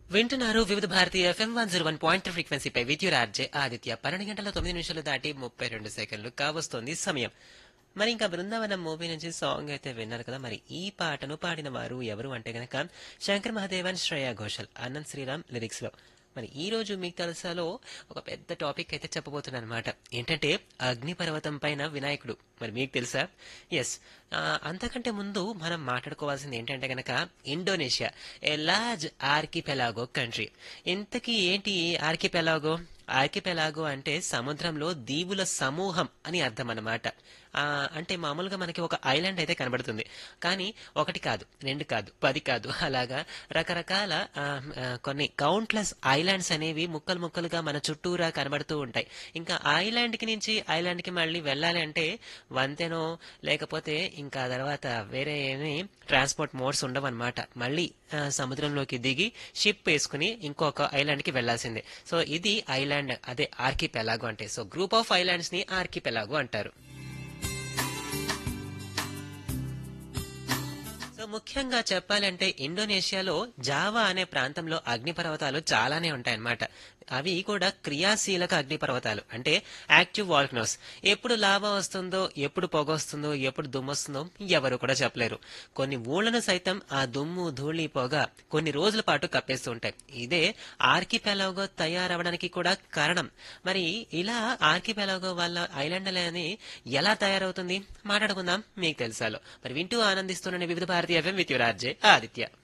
వింటున్నారు Vividh Bharati FM one zero one point ఫ్రీక్వెన్సీపై విద్యుత్ ఆర్జే ఆదిత్య పన్నెండు గంటల తొమ్మిది నిమిషాలు దాటి ముప్పై రెండు సెకండ్లు కావస్తోంది సమయం మరి ఇంకా బృందావనం మూవీ నుంచి సాంగ్ అయితే విన్నారు కదా మరి ఈ పాటను పాడిన వారు ఎవరు అంటే గనక శంకర్ మహాదేవన్ శ్రేయా ఘోషల్ అనంత్ శ్రీరామ్ లిరిక్స్ లో మరి ఈ రోజు మీకు తెలుసాలో ఒక పెద్ద టాపిక్ అయితే చెప్పబోతున్నాను అనమాట ఏంటంటే అగ్నిపర్వతం పైన వినాయకుడు మరి మీకు తెలుసా ఎస్ అంతకంటే ముందు మనం మాట్లాడుకోవాల్సింది ఏంటంటే గనక Indonesia a large archipelago country ఇంతకీ ఏంటి ఆర్కిపెలాగో ఆర్కిపెలాగో అంటే సముద్రంలో దీవుల సమూహం అని అర్థం అన్నమాట ఆ, అంటే మామూలుగా మనకి ఒక ఐలాండ్ అయితే కనబడుతుంది కానీ ఒకటి కాదు రెండు కాదు పది కాదు అలాగా రకరకాల ఆ, ఆ, కొన్ని కౌంట్లెస్ ఐలాండ్స్ అనేవి ముక్కలు ముక్కలుగా మన చుట్టూరా కనబడుతూ ఉంటాయి ఇంకా ఐలాండ్ కి నుంచి ఐలాండ్ కి మళ్ళీ వెళ్ళాలి అంటే వంతెనో లేకపోతే ఇంకా తర్వాత వేరే ఏమి ట్రాన్స్పోర్ట్ మోడ్స్ ఉండవన్నమాట మళ్ళీ ఆ, సముద్రంలోకి దిగి షిప్ వేసుకుని ఇంకొక ఐలాండ్ కి వెళ్లాల్సిందే సో ఇది ఐలాండ్ అదే ఆర్కిపెలాగో అంటే సో గ్రూప్ ఆఫ్ ఐలాండ్స్ ని ఆర్కిపెలాగో అంటారు సో ముఖ్యంగా చెప్పాలంటే ఇండోనేషియాలో జావా అనే ప్రాంతంలో అగ్నిపర్వతాలు చాలానే ఉంటాయన్నమాట అవి కూడా క్రియాశీలక అగ్నిపర్వతాలు అంటే యాక్టివ్ వాల్కనోస్ ఎప్పుడు లాభా వస్తుందో ఎప్పుడు పొగ వస్తుందో ఎప్పుడు దుమ్ము వస్తుందో ఎవరు కూడా చెప్పలేరు కొన్ని ఊళ్ళను సైతం ఆ దుమ్ము ధూళి పొగ కొన్ని రోజుల పాటు కప్పేస్తూ ఉంటాయి ఇదే ఆర్కిపెలాగో తయారవడానికి కూడా కారణం మరి ఇలా ఆర్కిపెలాగో వాళ్ళ ఐలాండ్ అని ఎలా తయారవుతుంది మాట్లాడుకుందాం మీకు తెలుసాలో మరి వింటూ ఆనందిస్తున్న Vividh Bharati FM with your RJ Aditya